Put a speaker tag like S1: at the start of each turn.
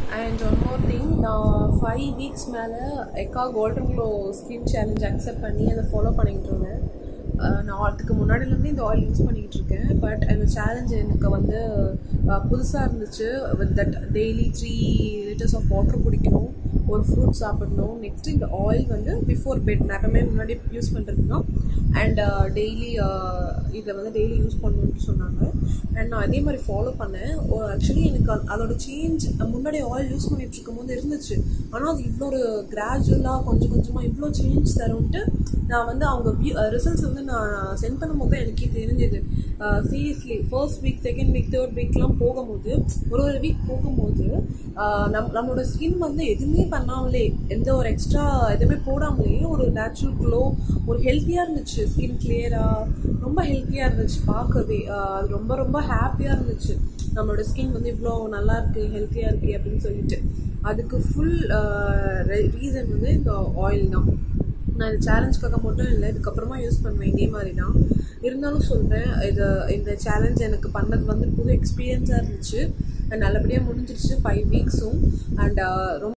S1: and one more thing நான் five weeks மேலே எக்கா golden glow skin challenge accept பண்ணி அதை ஃபாலோ பண்ணிக்கிட்டு இருந்தேன் அஹ் நான் அதுக்கு முன்னாடிலேருந்து இந்த ஆயில் யூஸ் பண்ணிக்கிட்டு இருக்கேன் பட் அந்த சேலஞ்ச் எனக்கு வந்து புதுசாக இருந்துச்சு with that daily three litres of water குடிக்கணும் ஒரு ஃப்ரூட் சாப்பிடணும் நெக்ஸ்ட் இந்த ஆயில் வந்து பிஃபோர் பெட் நான் எப்பவுமே முன்னாடி யூஸ் பண்ணுறதுனா அண்ட் டெய்லி இதை வந்து டெய்லி யூஸ் பண்ணணும்னு சொன்னாங்க அண்ட் நான் அதே மாதிரி ஃபாலோ பண்ணேன் ஆக்சுவலி எனக்கு அது- அதோட சேஞ்ச் முன்னாடி ஆயில் யூஸ் பண்ணிட்டு இருக்கும்போது இருந்துச்சு ஆனால் அது இவ்வளோ ஒரு கிராஜுவலாக கொஞ்சம் கொஞ்சமாக இவ்வளோ சேஞ்ச் தரும்ட்டு நான் வந்து அவங்க ரிசல்ட்ஸ் வந்து நான் சென்ட் பண்ணும்போது தான் எனக்கே தெரிஞ்சது seriously first week second week third வீக்லாம் போகும்போது ஒரு ஒரு வீக் போகும்போது ஆஹ் நம் நம்மளோட ஸ்கின் வந்து எதுவுமே பண்ணாமலே எந்த ஒரு எக்ஸ்ட்ரா எதுவுமே போடாமலே ஒரு நேச்சுரல் க்ளோ ஒரு ஹெல்த்தியாக இருந்துச்சு ஸ்கின் கிளியராக ரொம்ப ஹெல்த்தியாக இருந்துச்சு பார்க்கவே ஆஹ் அது ரொம்ப ரொம்ப ஹாப்பியாக இருந்துச்சு நம்மளோட ஸ்கின் வந்து இவ்வளோ நல்லா இருக்கு ஹெல்த்தியாக இருக்கு அப்படின்னு சொல்லிட்டு அதுக்கு ஃபுல் ரீசன் வந்து இந்த ஆயில் தான் நான் இந்த சேலஞ்சுக்காக மட்டும் இல்லை இதுக்கப்புறமா யூஸ் பண்ணுவேன் இதே மாதிரி தான் இருந்தாலும் சொல்கிறேன் இது இந்த சேலஞ்ச் எனக்கு பண்ணது வந்து புது எக்ஸ்பீரியன்ஸாக இருந்துச்சு and நல்லபடியாக முடிஞ்சிருச்சு ஃபைவ் வீக்ஸும் அண்ட் ரொம்ப